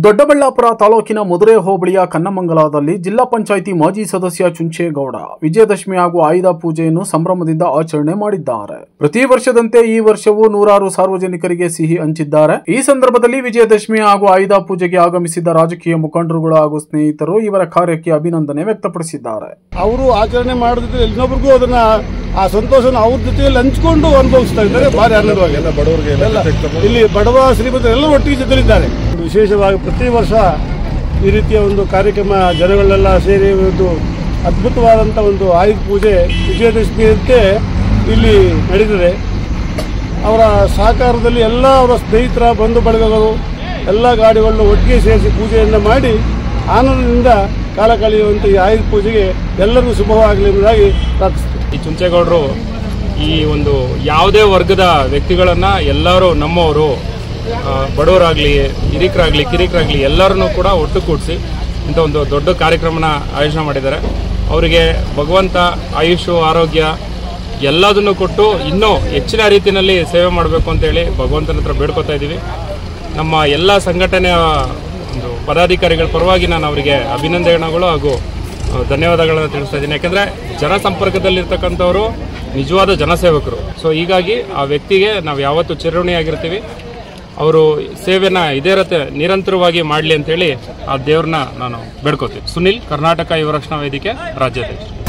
ದೊಡ್ಡಬಳ್ಳಾಪುರ ತಾಲೂಕಿನ ಮಧುರೆ ಹೋಬಳಿಯ ಕನ್ನಮಂಗಲದಲ್ಲಿ ಜಿಲ್ಲಾ ಪಂಚಾಯಿತಿ ಮಾಜಿ ಸದಸ್ಯ ಚುಂಚೇಗೌಡ ವಿಜಯದಶಮಿ ಹಾಗೂ ಆಯುಧ ಪೂಜೆಯನ್ನು ಸಂಭ್ರಮದಿಂದ ಆಚರಣೆ ಮಾಡಿದ್ದಾರೆ ಪ್ರತಿ ವರ್ಷದಂತೆ ಈ ವರ್ಷವೂ ನೂರಾರು ಸಾರ್ವಜನಿಕರಿಗೆ ಸಿಹಿ ಹಂಚಿದ್ದಾರೆ ಈ ಸಂದರ್ಭದಲ್ಲಿ ವಿಜಯದಶಮಿ ಹಾಗೂ ಆಯುಧ ಪೂಜೆಗೆ ಆಗಮಿಸಿದ್ದ ರಾಜಕೀಯ ಮುಖಂಡರುಗಳು ಹಾಗೂ ಸ್ನೇಹಿತರು ಇವರ ಕಾರ್ಯಕ್ಕೆ ಅಭಿನಂದನೆ ವ್ಯಕ್ತಪಡಿಸಿದ್ದಾರೆ ಅವರು ಆಚರಣೆ ಮಾಡಿದ್ರೆ ಇನ್ನೊಬ್ರಿಗೂ ಅದನ್ನ ಆ ಸಂತೋಷನ ಅವ್ರ ಜೊತೆಯಲ್ಲಿ ಹಂಚ್ಕೊಂಡು ಅನುಭವಿಸ್ತಾ ಇದ್ದಾರೆ ಭಾರಿ ಆನಂದವಾಗಿ ಎಲ್ಲ ಇಲ್ಲಿ ಬಡವ ಶ್ರೀಮಂತರು ಎಲ್ಲ ಒಟ್ಟಿಗೆ ಜೊತೆಲಿದ್ದಾರೆ ವಿಶೇಷವಾಗಿ ಪ್ರತಿ ವರ್ಷ ಈ ರೀತಿಯ ಒಂದು ಕಾರ್ಯಕ್ರಮ ಜನಗಳೆಲ್ಲ ಸೇರಿ ಒಂದು ಅದ್ಭುತವಾದಂಥ ಒಂದು ಆಯುಧ ಪೂಜೆ ವಿಜಯದಶಮಿಯಂತೆ ಇಲ್ಲಿ ನಡೆದಿದೆ ಅವರ ಸಹಕಾರದಲ್ಲಿ ಎಲ್ಲ ಅವರ ಸ್ನೇಹಿತರ ಬಂಧು ಬಳಗಗಳು ಎಲ್ಲ ಗಾಡಿಗಳನ್ನು ಒಟ್ಟಿಗೆ ಸೇರಿಸಿ ಪೂಜೆಯನ್ನು ಮಾಡಿ ಆನಂದದಿಂದ ಕಾಲ ಕಳೆಯುವಂಥ ಈ ಆಯುಧ ಪೂಜೆಗೆ ಎಲ್ಲರಿಗೂ ಶುಭವಾಗಲಿ ಎಂಬುದಾಗಿ ಪ್ರಾರ್ಥಿಸ್ತೀನಿ ಈ ಚುಂಚೇಗೌಡರು ಈ ಒಂದು ಯಾವುದೇ ವರ್ಗದ ವ್ಯಕ್ತಿಗಳನ್ನ ಎಲ್ಲರೂ ನಮ್ಮವರು ಆ, ಬಡವರಾಗ್ಲಿ ಹಿರಿಕರಾಗ್ಲಿ ಕಿರಿಕರಾಗ್ಲಿ ಎಲ್ಲರನ್ನೂ ಕೂಡ ಒಟ್ಟು ಕೂಡಿಸಿ ಇಂಥ ಒಂದು ದೊಡ್ಡ ಕಾರ್ಯಕ್ರಮನ ಆಯೋಜನೆ ಮಾಡಿದ್ದಾರೆ ಅವರಿಗೆ ಭಗವಂತ ಆಯುಷು ಆರೋಗ್ಯ ಎಲ್ಲದನ್ನು ಕೊಟ್ಟು ಇನ್ನೂ ಹೆಚ್ಚಿನ ರೀತಿಯಲ್ಲಿ ಸೇವೆ ಮಾಡಬೇಕು ಅಂತೇಳಿ ಭಗವಂತನ ಹತ್ರ ಬೇಡ್ಕೊತಾ ಇದ್ದೀವಿ ನಮ್ಮ ಎಲ್ಲ ಸಂಘಟನೆಯ ಒಂದು ಪದಾಧಿಕಾರಿಗಳ ಪರವಾಗಿ ನಾನು ಅವರಿಗೆ ಅಭಿನಂದನೆಗಳು ಹಾಗೂ ಆ, ಧನ್ಯವಾದಗಳನ್ನು ತಿಳಿಸ್ತಾ ಇದ್ದೀನಿ ಯಾಕಂದರೆ ಜನಸಂಪರ್ಕದಲ್ಲಿರ್ತಕ್ಕಂಥವರು ನಿಜವಾದ ಜನಸೇವಕರು ಸೊ ಹೀಗಾಗಿ ಆ ವ್ಯಕ್ತಿಗೆ ನಾವು ಯಾವತ್ತೂ ಚಿರಋಣಿಯಾಗಿರ್ತೀವಿ ಅವರು ಸೇವೆನ ಇದೇ ರೀತಿ ನಿರಂತರವಾಗಿ ಮಾಡಲಿ ಅಂತೇಳಿ ಆ ದೇವ್ರನ್ನ ನಾನು ಬೇಡ್ಕೋತೀನಿ ಸುನಿಲ್ ಕರ್ನಾಟಕ ಯುವ ರಕ್ಷಣಾ ವೇದಿಕೆ ರಾಜ್ಯಾಧ್ಯಕ್ಷ